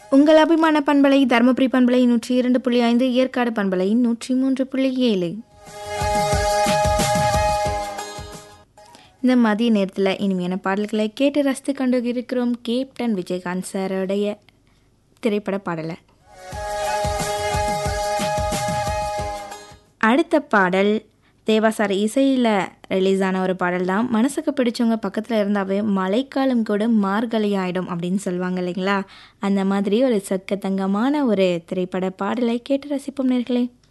உங்கள் அபிமான பண்பலை தருமபுரி பண்பலை நூற்றி இரண்டு புள்ளி ஐந்து ஏற்காடு பண்பலை நூற்றி மூன்று புள்ளி ஏழு இந்த மதிய நேரத்தில் இனிமையான பாடல்களை கேட்டு ரசித்து கொண்டு இருக்கிறோம் கேப்டன் விஜயகாந்த் சாரோடைய திரைப்பட பாடலை அடுத்த பாடல் தேவாசார இசையில் ரிலீஸ் ஆன ஒரு பாடல் தான் மனசுக்கு பிடிச்சவங்க பக்கத்தில் இருந்தாவே மழைக்காலம் கூட மார்கழி ஆயிடும் அப்படின்னு சொல்லுவாங்க இல்லைங்களா அந்த மாதிரி ஒரு சக்க தங்கமான ஒரு திரைப்பட பாடலை கேட்டு ரசிப்போம் நேர்களே